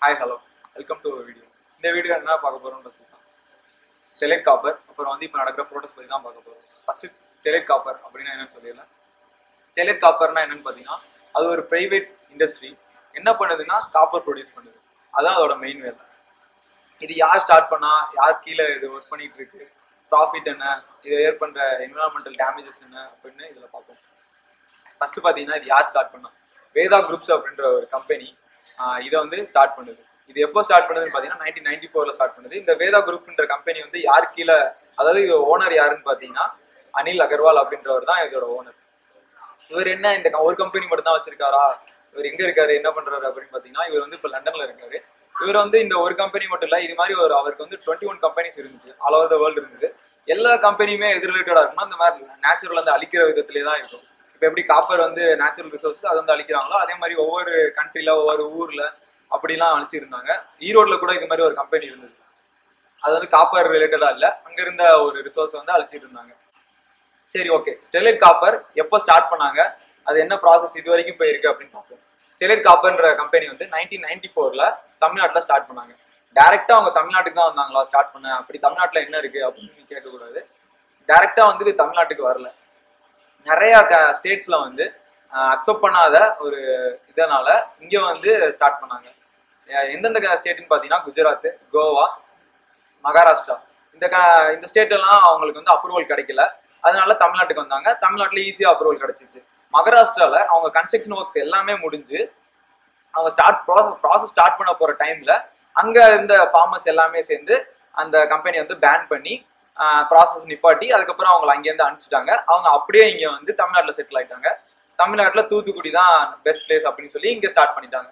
hi hello welcome to video இந்த video என்ன பார்க்க போறோம்னு பார்த்தீங்கன்னா ஸ்டெலைட் காப்பர் அப்புறம் வந்து இப்போ நடக்கிற ப்ரோட்டஸ்ட் பற்றி தான் பார்க்க போகிறோம் ஃபர்ஸ்ட் ஸ்டெலைட் காப்பர் அப்படின்னா என்னன்னு சொல்லிடலாம் ஸ்டெலைட் காப்பர்னா என்னன்னு பார்த்தீங்கன்னா அது ஒரு பிரைவேட் இண்டஸ்ட்ரி என்ன பண்ணுதுன்னா காப்பர் ப்ரொடியூஸ் பண்ணுது அதான் அதோட மெயின் வேலை இது யார் ஸ்டார்ட் பண்ணா யார் கீழே இது ஒர்க் பண்ணிட்டு இருக்கு ப்ராஃபிட் என்ன இதை ஏற்பண்ற என்விரான்மெண்டல் டேமேஜஸ் என்ன அப்படின்னு இதில் பார்ப்போம் ஃபர்ஸ்ட் பார்த்தீங்கன்னா இது யார் ஸ்டார்ட் பண்ணா வேதா குரூப்ஸ் அப்படின்ற ஒரு கம்பெனி இதை வந்து ஸ்டார்ட் பண்ணுது இது எப்போ ஸ்டார்ட் பண்ணுதுன்னு பார்த்தீங்கன்னா நைன்டீன் நைன்டி ஃபோரில் ஸ்டார்ட் பண்ணுது இந்த வேதா குரூப்ன்ற கம்பெனி வந்து யார் கீழே அதாவது இது ஓனர் யாருன்னு பார்த்தீங்கன்னா அனில் அகர்வால் அப்படின்றவர் தான் இதோட ஓனர் இவர் என்ன இந்த க- ஒரு கம்பெனி மட்டும் தான் வச்சிருக்காரா இவர் எங்க இருக்காரு என்ன பண்றாரு அப்படின்னு பாத்தீங்கன்னா இவர் வந்து இப்ப லண்டன்ல இருக்காரு இவர் வந்து இந்த ஒரு கம்பெனி மட்டும் இல்ல இது மாதிரி ஒரு அவருக்கு வந்து டுவெண்ட்டி ஒன் கம்பெனிஸ் இருந்துச்சு ஆல் ஓவர் த வேர்ல்டு இருந்தது எல்லா கம்பெனியுமே எது ரிலேட்டடா இருக்கும்னா இந்த மாதிரி நேச்சுரல் வந்து அழிக்கிற விதத்திலே தான் இருக்கும் இப்போ எப்படி காப்பர் வந்து நேச்சுரல் ரிசோர்ஸ் அதை வந்து அழிக்கிறாங்களோ அதே மாதிரி ஒவ்வொரு கண்ட்ரில ஒவ்வொரு ஊர்ல அப்படிலாம் அழிச்சிருந்தாங்க ஈரோட்ல கூட இது மாதிரி ஒரு கம்பெனி இருந்தது அது வந்து காப்பர் ரிலேட்டடா இல்ல அங்க இருந்த ஒரு ரிசோர்ஸ் வந்து அழிச்சிட்டு இருந்தாங்க சரி ஓகே ஸ்டெர்லைட் காப்பர் எப்போ ஸ்டார்ட் பண்ணாங்க அது என்ன ப்ராசஸ் இது வரைக்கும் போயிருக்கு அப்படின்னு பார்ப்போம் ஸ்டெர்லைட் காப்பர்ன்ற கம்பெனி வந்து நைன்டீன் நைன்டி ஃபோரில் தமிழ்நாட்டில் ஸ்டார்ட் பண்ணாங்க டேரெக்டாக அவங்க தமிழ்நாட்டுக்கு தான் வந்தாங்களா ஸ்டார்ட் பண்ண அப்படி தமிழ்நாட்டில் என்ன இருக்கு அப்படின்னு நீ கேட்கக்கூடாது டேரெக்டாக வந்து இது தமிழ்நாட்டுக்கு வரல நிறைய ஸ்டேட்ஸ்ல வந்து அக்செப்ட் பண்ணாத ஒரு இதனால இங்கே வந்து ஸ்டார்ட் பண்ணாங்க அஹ் எந்தெந்த ஸ்டேட்னு பார்த்தீங்கன்னா குஜராத் கோவா மகாராஷ்டிரா இந்த க இந்த ஸ்டேட் எல்லாம் அவங்களுக்கு வந்து அப்ரூவல் கிடைக்கல அதனால தமிழ்நாட்டுக்கு வந்தாங்க தமிழ்நாட்டுல ஈஸியா அப்ரூவல் கிடைச்சிச்சு மகாராஷ்டிரால அவங்க கன்ஸ்ட்ரக்ஷன் ஒர்க்ஸ் எல்லாமே முடிஞ்சு அவங்க ஸ்டார்ட் ப்ராசஸ் ஸ்டார்ட் பண்ண போற டைம்ல அங்க இருந்த ஃபார்மர்ஸ் எல்லாமே சேர்ந்து அந்த கம்பெனி வந்து பேன் பண்ணி ப்ராசஸ் நிப்பாட்டி அதுக்கப்புறம் அவங்களை அங்கேருந்து அனுப்பிச்சிட்டாங்க அவங்க அப்படியே இங்க வந்து தமிழ்நாட்டில் செட்டில் ஆயிட்டாங்க தமிழ்நாட்டில் தூத்துக்குடி தான் பெஸ்ட் பிளேஸ் அப்படின்னு சொல்லி இங்க ஸ்டார்ட் பண்ணிட்டாங்க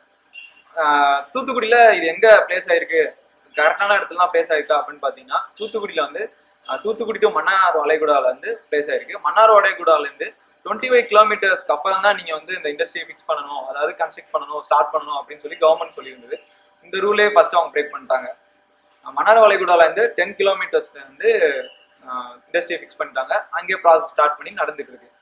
ஆஹ் தூத்துக்குடியில இது எங்க பிளேஸ் ஆயிருக்கு கரெக்டான இடத்துல தான் பிளேஸ் ஆயிருக்கா அப்படின்னு பாத்தீங்கன்னா தூத்துக்குடியில வந்து ஆஹ் தூத்துக்குடி டு மன்னார் வளைகுடால இருந்து பிளேஸ் ஆயிருக்கு மன்னார் வளைகுடால இருந்து டுவெண்ட்டி ஃபைவ் கிலோமீட்டர்ஸ்க்கு அப்புறம் தான் நீங்க வந்து இந்த இண்டஸ்ட்ரியை ஃபிக்ஸ் பண்ணணும் அதாவது கன்ஸ்ட்ரக்ட் பண்ணணும் ஸ்டார்ட் பண்ணணும் அப்படின்னு சொல்லி கவர்மெண்ட் சொல்லியிருந்தது இந்த ரூலே ஃபர்ஸ்ட் அவங்க பிரேக் பண்ணிட்டாங்க ஆஹ் மன்னார் வளைகுடால இருந்து டென் கிலோமீட்டர்ஸ்ல வந்து இண்டஸ்ட்ரியை ஃபிக்ஸ் பண்ணிட்டாங்க அங்கேயே ப்ராசஸ் ஸ்டார்ட் பண்ணி நடந்துட்டு இருக்கு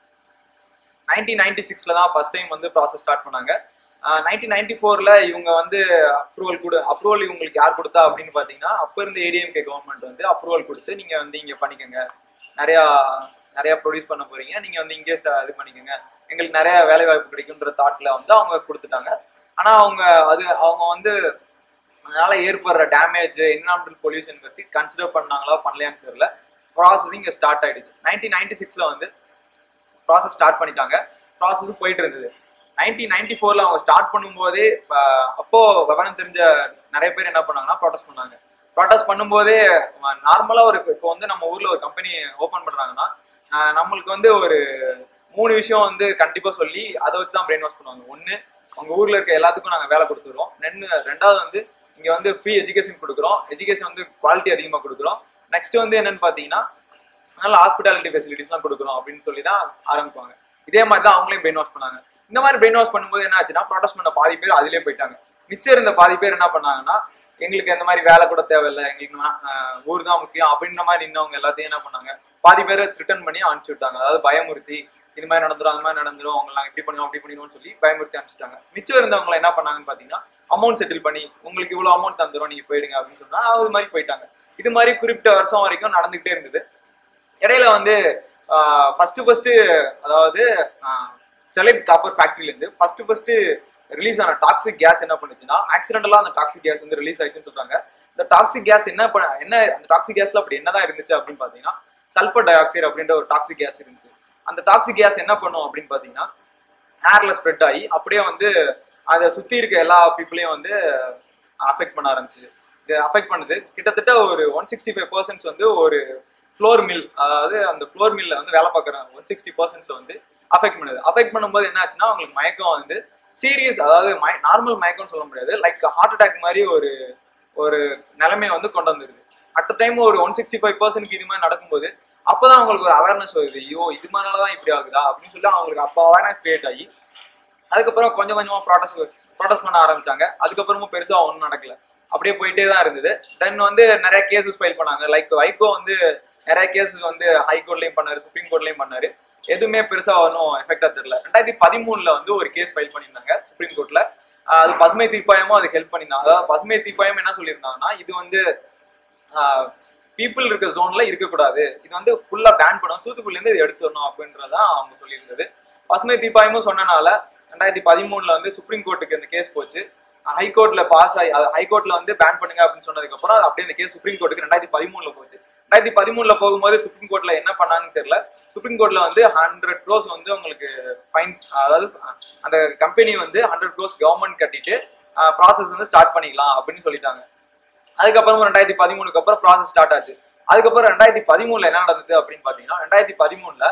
நைன்டீன் நைன்டி சிக்ஸ்ல தான் ஃபர்ஸ்ட் டைம் வந்து ப்ராசஸ் ஸ்டார்ட் பண்ணாங்க நைன்டீன் நைன்டி ஃபோர்ல இவங்க வந்து அப்ரூவல் கொடு அப்ரூவல் இவங்களுக்கு யார் கொடுத்தா அப்படின்னு பாத்தீங்கன்னா அப்ப இருந்த ஏடிஎம்கே கவர்மெண்ட் வந்து அப்ரூவல் கொடுத்து நீங்க வந்து இங்க பண்ணிக்கோங்க நிறையா நிறைய ப்ரொடியூஸ் பண்ண போறீங்க நீங்க வந்து இங்கே இது பண்ணிக்கோங்க எங்களுக்கு நிறைய வேலை வாய்ப்பு கிடைக்குன்ற தாட்ல வந்து அவங்க கொடுத்துட்டாங்க ஆனா அவங்க அது அவங்க வந்து அதனால ஏற்படுற டேமேஜ் என்விரான்மெண்டல் பொல்யூஷன் பத்தி கன்சிடர் பண்ணாங்களா பண்ணலையான்னு தெரியல ப்ராசஸ் இங்க ஸ்டார்ட் ஆயிடுச்சு நைன்டீன் நைன்டி சிக்ஸ்ல வந்து ப்ராசஸ் ஸ்டார்ட் பண்ணிட்டாங்க ப்ராசஸ் போயிட்டு இருந்தது நைன்டீன் நைன்டி ஃபோர்ல அவங்க ஸ்டார்ட் பண்ணும்போதே ஆஹ், அப்போ விவரம் தெரிஞ்ச நிறைய பேர் என்ன பண்ணாங்கன்னா ப்ராடக்ட் பண்ணாங்க ப்ராடக்ட் பண்ணும்போதே நார்மலா ஒரு இப்போ வந்து நம்ம ஊர்ல ஒரு கம்பெனி ஓபன் பண்றாங்கன்னா ஆஹ், நம்மளுக்கு வந்து ஒரு மூணு விஷயம் வந்து கண்டிப்பா சொல்லி அதை வச்சு தான் பிரெயின் வாஷ் பண்ணுவாங்க ஒன்னு அவங்க ஊர்ல இருக்க எல்லாத்துக்கும் நாங்க வேலை கொடுத்துருவோம் ரெண்டு ரெண்டாவது வந்து இங்க வந்து ஃப்ரீ எஜுகேஷன் கொடுக்குறோம் எஜுகேஷன் வந்து குவாலிட்டி அதிகமா கொடுக்குறோம் நெக்ஸ்ட் வந்து என்னன்னு பாத்தீங்கன்னா நல்ல ஹாஸ்பிட்டாலிட்டி ஃபெசிலிட்டிஸ்லாம் கொடுக்குறோம் அப்படின்னு சொல்லி தான் ஆரம்பிப்பாங்க இதே மாதிரி தான் அவங்களையும் பிரெயின் வாஷ் பண்ணாங்க இந்த மாதிரி பிரெயின் வாஷ் பண்ணும்போது என்ன ஆச்சுன்னா ப்ரொடெஸ்ட் பண்ண பாதி பேர் அதிலே போயிட்டாங்க மிச்சம் இருந்த பாதி பேர் என்ன பண்ணாங்கன்னா எங்களுக்கு இந்த மாதிரி வேலை கூட தேவையில்லை எங்களுக்கு நா- ஆஹ் ஊர் தான் முக்கியம் அப்படின்ற மாதிரி நின்னவங்க எல்லாத்தையும் என்ன பண்ணாங்க பாதி பேரை ரிட்டர்ன் பண்ணி அனுப்பிச்சு விட்டாங்க அதாவது பயமுறுத்தி இது மாதிரி நடந்துரும் அந்த மாதிரி நடந்துரும் அவங்க நாங்கள் இப்படி பண்ணுவோம் அப்படி பண்ணிடுவோம்னு சொல்லி பயமுறுத்தி அனுப்பிச்சிட்டாங்க மிச்சம் இருந்தவங்க என்ன பண்ணாங்கன்னு பார்த்தீங்கன்னா அமௌண்ட் செட்டில் பண்ணி உங்களுக்கு இவ்வளோ அமௌண்ட் தந்துடும் நீங்க போயிடுங்க அப்படின்னு சொன்னா அது மாதிரி போயிட்டாங்க இது மாதிரி குறிப்பிட்ட வருஷம் வரைக்கும் நடந்துகிட்டே இருந்தது இடையில வந்து ஃபர்ஸ்ட் ஃபர்ஸ்ட் அதாவது ஸ்டெலைட் காப்பர் ஃபேக்டரியில இருந்து ஃபர்ஸ்ட் ஃபர்ஸ்ட் ரிலீஸ் ஆன டாக்ஸிக் கேஸ் என்ன பண்ணுச்சுன்னா ஆக்சிடென்டலா அந்த டாக்ஸிக் கேஸ் வந்து ரிலீஸ் ஆயிடுச்சுன்னு சொல்றாங்க இந்த டாக்ஸிக் கேஸ் என்ன பண்ண என்ன அந்த டாக்ஸிக் கேஸ்ல அப்படி என்னதான் இருந்துச்சு அப்படின்னு பாத்தீங்கன்னா சல்ஃபர் டை ஆக்சைடு அப்படின்ற ஒரு டாக்ஸிக் கேஸ் இருந்துச்சு அந்த டாக்ஸிக் கேஸ் என்ன பண்ணும் அப்படின்னு பாத்தீங்கன்னா ஹேர்ல ஸ்ப்ரெட் ஆகி அப்படியே வந்து அதை சுத்தி இருக்க எல்லா பீப்புளையும் வந்து அஃபெக்ட் பண்ண ஆரம்பிச்சுது இது அஃபெக்ட் பண்ணுது கிட்டத்தட்ட ஒரு ஒன் சிக்ஸ்டி ஃபைவ் பர்சன்ட்ஸ் வந்து ஒரு ஃப்ளோர் மில் அதாவது அந்த ஃப்ளோர் மில்ல வந்து வேலை பார்க்குற ஒன் சிக்ஸ்டி பர்சன்ட்ஸ் வந்து அஃபெக்ட் பண்ணுது அஃபெக்ட் பண்ணும்போது என்ன ஆச்சுன்னா அவங்களுக்கு மயக்கம் வந்து சீரியஸ் அதாவது நார்மல் மயக்கம்னு சொல்ல முடியாது லைக் ஹார்ட் அட்டாக் மாதிரி ஒரு ஒரு நிலைமையை வந்து கொண்டு வந்துருது அட் டைம் ஒரு ஒன் சிக்ஸ்டி ஃபைவ் பர்சன்ட்க்கு இது மாதிரி நடக்கும்போது அப்பதான் அவங்களுக்கு ஒரு அவேர்னஸ் வருது ஐயோ இது மாதிரினால தான் இப்படி ஆகுதா அப்படின்னு சொல்லி அவங்களுக்கு அப்போ அவேர்னஸ் கிரியேட் ஆகி அதுக்கப்புறம் கொஞ்சம் கொஞ்சமா ப்ராடக்ட் ப்ராடக்ட் பண்ண ஆரம்பிச்சாங்க அதுக்கப்புறமும் பெருசா ஒன்றும் நடக்கல அப்படியே போயிட்டே தான் இருந்தது தென் வந்து நிறைய கேசஸ் ஃபைல் பண்ணாங்க லைக் வைகோ வந்து நிறைய கேசஸ் வந்து ஹைகோர்ட்லயும் பண்ணாரு சுப்ரீம் கோர்ட்லயும் பண்ணாரு எதுவுமே பெருசா ஒன்றும் எஃபெக்டா தெரியல ரெண்டாயிரத்தி பதிமூணுல வந்து ஒரு கேஸ் ஃபைல் பண்ணியிருந்தாங்க சுப்ரீம் கோர்ட்ல ஆஹ் அது பசுமை தீர்ப்பாயமும் அதுக்கு ஹெல்ப் பண்ணியிருந்தாங்க அதாவது பசுமை தீர்ப்பாயம் என்ன சொல்லியிருந்தாங்கன்னா இது வந்து பீப்புள் இருக்க ஜோன்ல இருக்கக்கூடாது இது வந்து ஃபுல்லா பேன் பண்ணணும் தூத்துக்குடில இருந்து இது எடுத்து வரணும் அப்படின்றதான் அவங்க சொல்லியிருந்தது பசுமை தீர்ப்பாயமும் சொன்னனால ரெண்டாயிரத்தி பதிமூணுல வந்து சுப்ரீம் கோர்ட்டுக்கு இந்த கேஸ் போச்சு ஹைகோர்ட்ல பாஸ் ஆகி ஹைகோர்ட்ல வந்து பேன் பண்ணுங்க அப்படின்னு சொன்னதுக்கு அப்புறம் அது அப்படியே இந்த கேஸ் சுப்ரீம் கோர்ட்டுக்கு ரெண்டாயிரத்தி பதிமூணுல போச்சு ரெண்டாயிரத்தி பதிமூணுல போகும்போது சுப்ரீம் கோர்ட்ல என்ன பண்ணாங்கன்னு தெரியல சுப்ரீம் கோர்ட்ல வந்து ஹண்ட்ரட் க்ரோஸ் வந்து உங்களுக்கு ஃபைன் அதாவது அந்த கம்பெனி வந்து ஹண்ட்ரட் க்ரோஸ் கவர்மெண்ட் கட்டிட்டு ப்ராசஸ் வந்து ஸ்டார்ட் பண்ணிக்கலாம் அப்படின்னு சொல்லிட்டாங்க அதுக்கப்புறம் ரெண்டாயிரத்தி பதிமூணுக்கு அப்புறம் ப்ராசஸ் ஸ்டார்ட் ஆச்சு அதுக்கப்புறம் ரெண்டாயிரத்தி பதிமூணுல என்ன நடந்தது அப்படின்னு பாத்தீங்கன்னா ரெண்டாயிரத்தி பதிமூணுல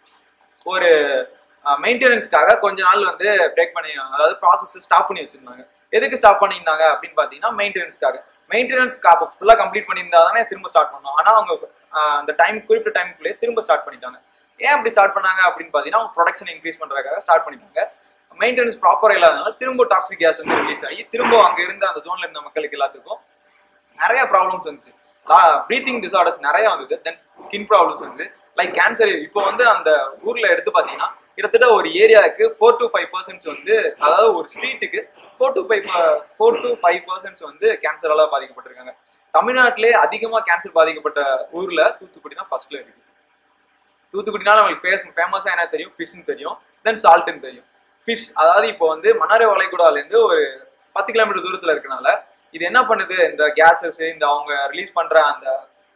ஒரு மெயின்டெனன்ஸ்க்காக கொஞ்ச நாள் வந்து பிரேக் பண்ணி அதாவது ப்ராசஸ் ஸ்டாப் பண்ணி வச்சிருந்தாங்க எதுக்கு ஸ்டாப் பண்ணியிருந்தாங்க அப்படின்னு பாத்தீங்கன்னா மெயின்டெனன்ஸ்க்காக மெயின்டெனன்ஸ் ஃபுல்லாக கம்ப்ளீட் பண்ணியிருந்தா தானே திரும்ப ஸ்டார்ட் பண்ணோம் ஆனால் அவங்க ஆஹ் அந்த டைம் குறிப்பிட்ட டைமுக்குள்ளேயே திரும்ப ஸ்டார்ட் பண்ணிட்டாங்க ஏன் அப்படி ஸ்டார்ட் பண்ணாங்க அப்படின்னு பார்த்தீங்கன்னா அவங்க ப்ரொடக்ஷன் இன்க்ரீஸ் பண்ணுறதுக்காக ஸ்டார்ட் பண்ணிட்டாங்க மெயின்டெனன்ஸ் ப்ராப்பராக இல்லாதனால திரும்ப டாக்ஸிக் கேஸ் வந்து ரிலீஸ் ஆகி திரும்ப அங்கே இருந்த அந்த ஜோன்ல இருந்த மக்களுக்கு எல்லாத்துக்கும் நிறைய ப்ராப்ளம்ஸ் வந்துச்சு ப்ரீத்திங் டிசார்டர்ஸ் நிறைய வந்தது தென் ஸ்கின் ப்ராப்ளம்ஸ் வந்து லைக் கேன்சர் இப்போ வந்து அந்த ஊர்ல எடுத்து பார்த்தீங்கன்னா கிட்டத்தட்ட ஒரு ஏரியாவுக்கு ஃபோர் டு ஃபைவ் பர்சன்ட்ஸ் வந்து அதாவது ஒரு ஸ்ட்ரீட்டுக்கு four to five four to five percents வந்து கேன்சரால பாதிக்கப்பட்டிருக்காங்க தமிழ்நாட்டிலே அதிகமாக கேன்சர் பாதிக்கப்பட்ட ஊர்ல தூத்துக்குடி தான் ஃபர்ஸ்ட்ல இருக்கு தூத்துக்குடினால நம்மளுக்கு ஃபேஸ் ஃபேமஸாக என்ன தெரியும் ஃபிஷ்னு தெரியும் தென் சால்ட்டுன்னு தெரியும் ஃபிஷ் அதாவது இப்போ வந்து மன்னாரை வளைகுடாலேருந்து ஒரு பத்து கிலோமீட்டர் தூரத்தில் இருக்கனால இது என்ன பண்ணுது இந்த கேஸஸ் இந்த அவங்க ரிலீஸ் பண்ற அந்த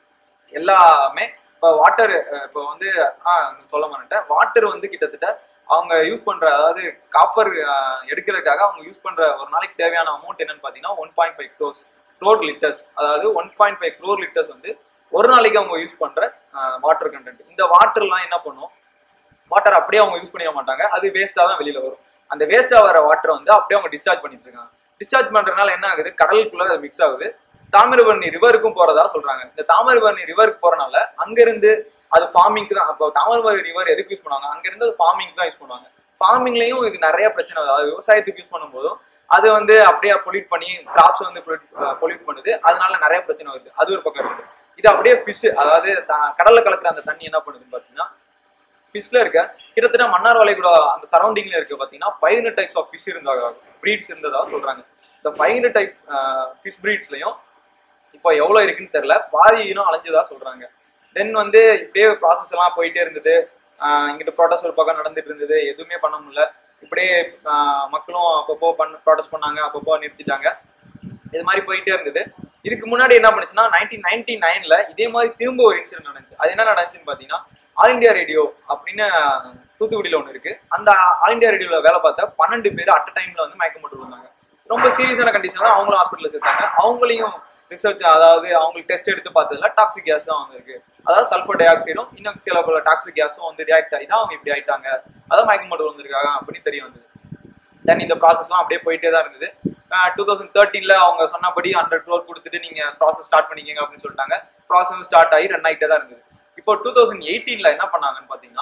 எல்லாமே இப்போ வாட்டர் இப்போ வந்து ஆ சொல்ல மாட்டேன் வாட்டர் வந்து கிட்டத்தட்ட அவங்க யூஸ் பண்ற அதாவது காப்பர் எடுக்கிறதுக்காக அவங்க யூஸ் பண்ற ஒரு நாளைக்கு தேவையான அமௌண்ட் என்னன்னு பார்த்தீங்கன்னா one point five crores crore litres அதாவது one point five crore litres வந்து ஒரு நாளைக்கு அவங்க யூஸ் பண்ற வாட்டர் கண்டென்ட் இந்த வாட்டர்லாம் என்ன பண்ணும் வாட்டர் அப்படியே அவங்க யூஸ் பண்ணிட மாட்டாங்க அது வேஸ்ட்டாக தான் வெளியில வரும் அந்த வேஸ்ட்டாக வர வாட்டர் வந்து அப்படியே அவங்க டிஸ்சார்ஜ் பண்ணிட்டு இருக்காங்க டிஸ்சார்ஜ் பண்றதுனால என்ன ஆகுது கடலுக்குள்ள அது மிக்ஸ் ஆகுது தாமிரபரணி ரிவருக்கும் போறதா சொல்றாங்க இந்த தாமிரபரணி ரிவருக்கு போறனால அங்கிருந்து அது ஃபார்மிங்க்கு தான் அப்போ தாமிரபரணி ரிவர் எதுக்கு யூஸ் பண்ணுவாங்க அங்கிருந்து அது ஃபார்மிங் தான் யூஸ் பண்ணுவாங்க ஃபார்மிங்லயும் இது நிறைய பிரச்சனை வருது அதாவது விவசாயத்துக்கு யூஸ் பண்ணும்போதும் அது வந்து அப்படியே பொல்யூட் பண்ணி கிராப்ஸ் வந்து பொல்யூட் பண்ணுது அதனால நிறைய பிரச்சனை வருது அது ஒரு பக்கம் இருக்குது இது அப்படியே ஃபிஷ் அதாவது த- கடல்ல கலக்குற அந்த தண்ணி என்ன பண்ணுதுன்னு பார்த்தீங்கன்னா ஃபிஷ்ல இருக்க கிட்டத்தட்ட மன்னார் வளைகுடா அந்த சரௌண்டிங்ல இருக்க பார்த்தீங்கன்னா five hundred types of fish இருந்தாங்க ப்ரீட்ஸ் இருந்ததா சொல்றாங்க இந்த ஃபைவ் ஹண்ட்ரட் டைப் ஃபிஷ் ப்ரீட்ஸ்லையும் இப்போ எவ்வளோ இருக்குன்னு தெரியல பாதி இனம் அலைஞ்சதா சொல்றாங்க தென் வந்து இப்படியே ப்ராசஸ் எல்லாம் போயிட்டே இருந்தது ஆஹ் இங்கிட்டு ப்ராடக்ட்ஸ் ஒரு பக்கம் நடந்துட்டு இருந்தது எதுவுமே பண்ண முடியல இப்படியே ஆஹ் மக்களும் அப்பப்போ பண்ண ப்ராடக்ட்ஸ் பண்ணாங்க அப்பப்போ நிறுத்திட்டாங்க இது மாதிரி போயிட்டே இருந்தது இதுக்கு முன்னாடி என்ன பண்ணுச்சுன்னா நைன்டீன் நைன்டி நைன்ல இதே மாதிரி திரும்ப ஒரு இன்சிடென்ட் நடந்துச்சு அது என்ன நடந்துச்சுன்னு பார்த்தீங்கன்னா ஆல் இந்தியா ரேடியோ அப்படின்னு தூத்துக்குடியில் ஒன்று இருக்கு அந்த ஆல் இந்தியா ரேடியோவில் வேலை பார்த்த பன்னெண்டு பேர் அட் டைம்ல வந்து மயக்கம் போட்டு விழுந்தாங்க ரொம்ப சீரியஸான கண்டிஷன் தான் அவங்களும் ஹாஸ்பிட்டலில் சேர்த்தாங்க அவங்களையும் ரிசர்ச் அதாவது அவங்களுக்கு டெஸ்ட் எடுத்து பார்த்ததுல டாக்ஸிக் கேஸ் தான் வந்திருக்கு அதாவது சல்ஃபர் டை ஆக்சைடும் இன்னும் சில பல டாக்ஸிக் கேஸும் வந்து ரியாக்ட் ஆகி தான் அவங்க இப்படி ஆயிட்டாங்க அதான் மயக்கம் போட்டு வந்திருக்காங்க அப்படின்னு தெரிய வந்தது தென் இந்த ப்ராசஸ்லாம் அப்படியே போயிட்டே தான் இருந்தது டூ தௌசண்ட் தேர்ட்டீன்ல அவங்க சொன்னபடி ஹண்ட்ரட் க்ரோர் கொடுத்துட்டு நீங்க ப்ராசஸ் ஸ்டார்ட் பண்ணிக்கங்க அப்படின்னு சொல்லிட்டாங்க ப்ராசஸ் ஸ்டார்ட் ஆகி ரன் ஆகிட்டே தான் இருந்தது இப்போ டூ தௌசண்ட் எயிட்டீன்ல என்ன பண்ணாங்கன்னு பார்த்தீங்கன்னா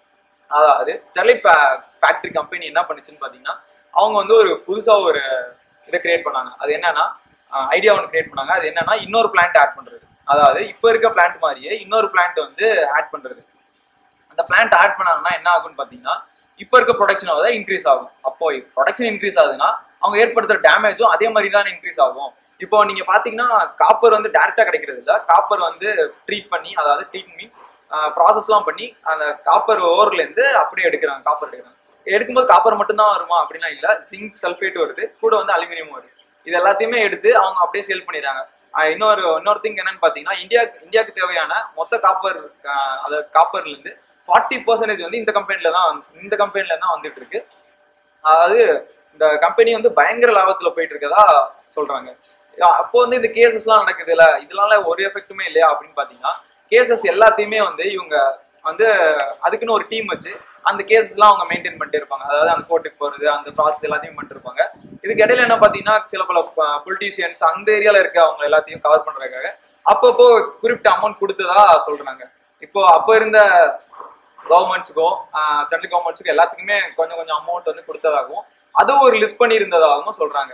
அதாவது ஸ்டெர்லைட் ஃபேக்டரி கம்பெனி என்ன பண்ணுச்சுன்னு பார்த்தீங்கன்னா அவங்க வந்து ஒரு புதுசாக ஒரு இதை கிரியேட் பண்ணாங்க அது என்னன்னா ஐடியா ஒன்று கிரியேட் பண்ணாங்க அது என்னன்னா இன்னொரு பிளான்ட் ஆட் பண்றது அதாவது இப்போ இருக்க பிளான்ட் மாதிரியே இன்னொரு பிளான்ட் வந்து ஆட் பண்றது அந்த பிளான்ட் ஆட் பண்ணாங்கன்னா என்ன ஆகும்னு பார்த்தீங்கன்னா இப்போ இருக்க ப்ரொடக்ஷன் தான் இன்க்ரீஸ் ஆகும் அப்போ ப்ரொடக்ஷன் இன்க்ரீஸ் ஆகுதுன்னா அவங்க ஏற்படுத்துற டேமேஜும் அதே மாதிரி தான் இன்க்ரீஸ் ஆகும் இப்போ நீங்க பாத்தீங்கன்னா காப்பர் வந்து டேரக்டா கிடைக்கிறது இல்ல காப்பர் வந்து ட்ரீட் பண்ணி அதாவது ட்ரீட் மீன்ஸ் ப்ராசஸ்லாம் பண்ணி அந்த காப்பர் ஓவர்ல இருந்து அப்படியே எடுக்கிறாங்க காப்பர் எடுக்கிறாங்க எடுக்கும்போது காப்பர் மட்டும்தான் வருமா அப்படின்னா இல்ல சிங்க் சல்ஃபேட் வருது கூட வந்து அலுமினியம் வருது இது எல்லாத்தையுமே எடுத்து அவங்க அப்படியே சேல் பண்ணிடுறாங்க ஆஹ் இன்னொரு இன்னொரு திங் என்னன்னு பாத்தீங்கன்னா இந்தியா இந்தியாவுக்கு தேவையான மொத்த காப்பர் அதாவது காப்பர்ல இருந்து ஃபார்ட்டி பர்சன்டேஜ் வந்து இந்த கம்பெனில தான் வந்து- இந்த கம்பெனில தான் வந்துட்டு இருக்கு அதாவது இந்த கம்பெனி வந்து பயங்கர லாபத்துல போயிட்டு இருக்கதா சொல்றாங்க அப்போ வந்து இந்த கேசஸ்லாம் நடக்குது இல்ல இதனால ஒரு எஃபெக்ட்டுமே இல்லையா அப்படின்னு பாத்தீங்கன்னா கேசஸ் எல்லாத்தையுமே வந்து இவங்க வந்து அதுக்குன்னு ஒரு டீம் வச்சு அந்த கேசஸ்லாம் அவங்க மெயின்டைன் பண்ணிட்டு இருப்பாங்க அதாவது அந்த கோர்ட்டுக்கு போறது அந்த ப்ராசஸ் எல்லாத்தையும் பண்ணிட்டு இருப்பாங்க இதுக்கு இடையில என்ன பாத்தீங்கன்னா சில பல பொலிட்டீஷியன்ஸ் அந்த ஏரியால இருக்க அவங்க எல்லாத்தையும் கவர் பண்றதுக்காக அப்பப்போ குறிப்பிட்ட அமௌண்ட் கொடுத்ததா சொல்றாங்க இப்போ அப்போ இருந்த கவர்மெண்ட்ஸுக்கும் சென்ட்ரல் கவர்மெண்ட்ஸுக்கும் எல்லாத்துக்குமே கொஞ்சம் கொஞ்சம் அமௌண்ட் வந்து கொடுத்ததாகவும் அதுவும் ஒரு லிஸ்ட் பண்ணி இருந்ததாகவும் சொல்றாங்க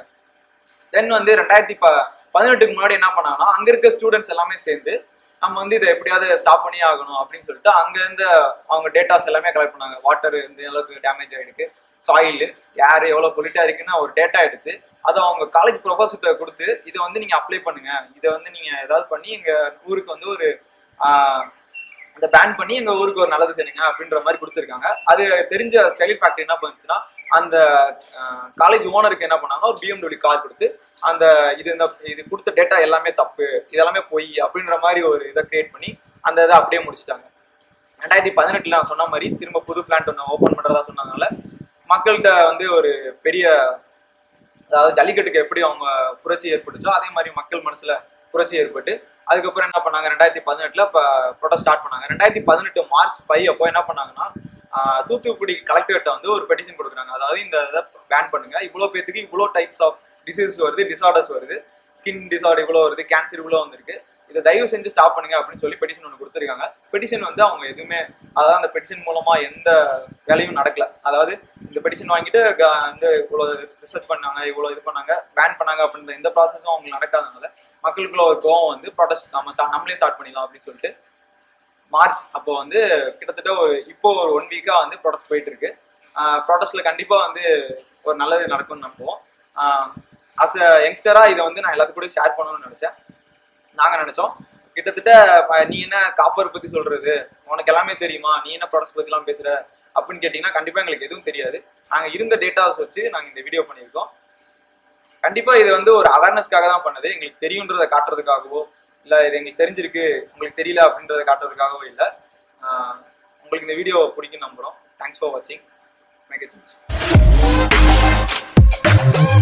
தென் வந்து ரெண்டாயிரத்தி ப பதினெட்டுக்கு முன்னாடி என்ன பண்ணாங்கன்னா அங்க இருக்க ஸ்டூடெண்ட்ஸ் எல்லாமே சேர்ந்து நம்ம வந்து இதை எப்படியாவது ஸ்டாப் பண்ணி ஆகணும் அப்படின்னு சொல்லிட்டு அங்க இருந்து அவங்க டேட்டாஸ் எல்லாமே கலெக்ட் பண்ணாங்க வாட்டர் இந்த அளவுக்கு டேமேஜ் ஆயிருக்கு சாயில் ஏர் எவ்வளோ பொலிட்டா இருக்குன்னு ஒரு டேட்டா எடுத்து அதை அவங்க காலேஜ் ப்ரொஃபஸர்கிட்ட கொடுத்து இதை வந்து நீங்க அப்ளை பண்ணுங்க இதை வந்து நீங்க ஏதாவது பண்ணி எங்க ஊருக்கு வந்து ஒரு ஆஹ், அந்த பேன் பண்ணி எங்க ஊருக்கு ஒரு நல்லது செய்யுங்க அப்படின்ற மாதிரி கொடுத்துருக்காங்க அது தெரிஞ்ச ஸ்டைல் ஃபேக்டரி என்ன பண்ணுச்சுன்னா அந்த காலேஜ் ஓனருக்கு என்ன பண்ணாங்க ஒரு பிஎம்டபிள்யூ கார் கொடுத்து அந்த இது இந்த இது கொடுத்த டேட்டா எல்லாமே தப்பு இதெல்லாமே பொய் அப்படின்ற மாதிரி ஒரு இதை கிரியேட் பண்ணி அந்த இதை அப்படியே முடிச்சிட்டாங்க ரெண்டாயிரத்தி பதினெட்டுல நான் சொன்ன மாதிரி திரும்ப புது பிளான்ட் ஒன்று ஓப்பன் பண்றதா சொன்னதுனால மக்கள்கிட்ட வந்து ஒரு பெரிய அதாவது ஜல்லிக்கட்டுக்கு எப்படி அவங்க புரட்சி ஏற்பட்டுச்சோ அதே மாதிரி மக்கள் மனசுல புரட்சி ஏற்பட்டு அதுக்கப்புறம் என்ன பண்ணாங்க ரெண்டாயிரத்தி பதினெட்டுல இப்போ ப்ரொடெஸ்ட் ஸ்டார்ட் பண்ணாங்க ரெண்டாயிரத்தி பதினெட்டு மார்ச் ஃபைவ் அப்போ என்ன பண்ணாங்கன்னா ஆஹ் தூத்துக்குடி கலெக்டர்கிட்ட வந்து ஒரு பெட்டிஷன் கொடுக்குறாங்க அதாவது இந்த இதை பேன் பண்ணுங்க இவ்வளோ பேத்துக்கு இவ்வளோ டைப்ஸ் ஆஃப் டிசீஸ் வருது டிசார்டர்ஸ் வருது ஸ்கின் டிசார்டர் இவ்வளோ வருது கேன்சர் இவ்வளோ வந்திருக்கு இதை தயவு செஞ்சு ஸ்டாப் பண்ணுங்க அப்படின்னு சொல்லி பெட்டிஷன் ஒன்று கொடுத்துருக்காங்க பெட்டிஷன் வந்து அவங்க எதுவுமே அதாவது அந்த பெட்டிஷன் மூலமா எந்த வேலையும் நடக்கல அதாவது இந்த பெட்டிஷன் வாங்கிட்டு க- வந்து இவ்வளோ ரிசர்ச் பண்ணாங்க இவ்வளோ இது பண்ணாங்க பேன் பண்ணாங்க அப்படின்ற எந்த ப்ராசஸும் அவங்களுக்கு நடக்காதனால மக்களுக்குள்ள ஒரு கோவம் வந்து ப்ரொடெஸ்ட் நம்ம start- நம்மளே ஸ்டார்ட் பண்ணிடலாம் அப்படின்னு சொல்லிட்டு மார்ச் அப்போ வந்து கிட்டத்தட்ட ஒரு இப்போ ஒரு ஒன் வீக்கா வந்து ப்ரொடெஸ்ட் போயிட்டு இருக்கு ப்ரொடெஸ்ட்ல கண்டிப்பா வந்து ஒரு நல்லது நடக்கும்னு நம்புவோம் அஸ் அ யங்ஸ்டரா இதை வந்து நான் எல்லாத்து கூட ஷேர் பண்ணணும்னு நினைச்சேன் நாங்க நினைச்சோம் கிட்டத்தட்ட அஹ், நீ என்ன காப்பர் பத்தி சொல்றது உனக்கு எல்லாமே தெரியுமா நீ என்ன ப்ராடக்ட்ஸ் பத்தி எல்லாம் பேசுற அப்படின்னு கேட்டீங்கன்னா கண்டிப்பா எங்களுக்கு எதுவும் தெரியாது நாங்க இருந்த டேட்டாஸ் வச்சு நாங்க இந்த வீடியோ பண்ணியிருக்கோம் கண்டிப்பா இது வந்து ஒரு அவேர்னஸ்க்காக தான் பண்ணது எங்களுக்கு தெரியுன்றதை காட்டுறதுக்காகவோ இல்ல இது எங்களுக்கு தெரிஞ்சிருக்கு உங்களுக்கு தெரியல அப்படின்றத காட்டுறதுக்காகவோ இல்ல ஆஹ், உங்களுக்கு இந்த வீடியோ பிடிக்கும் நம்புறோம் தேங்க்ஸ் ஃபார் வாட்சிங் மேக் சென்ஸ்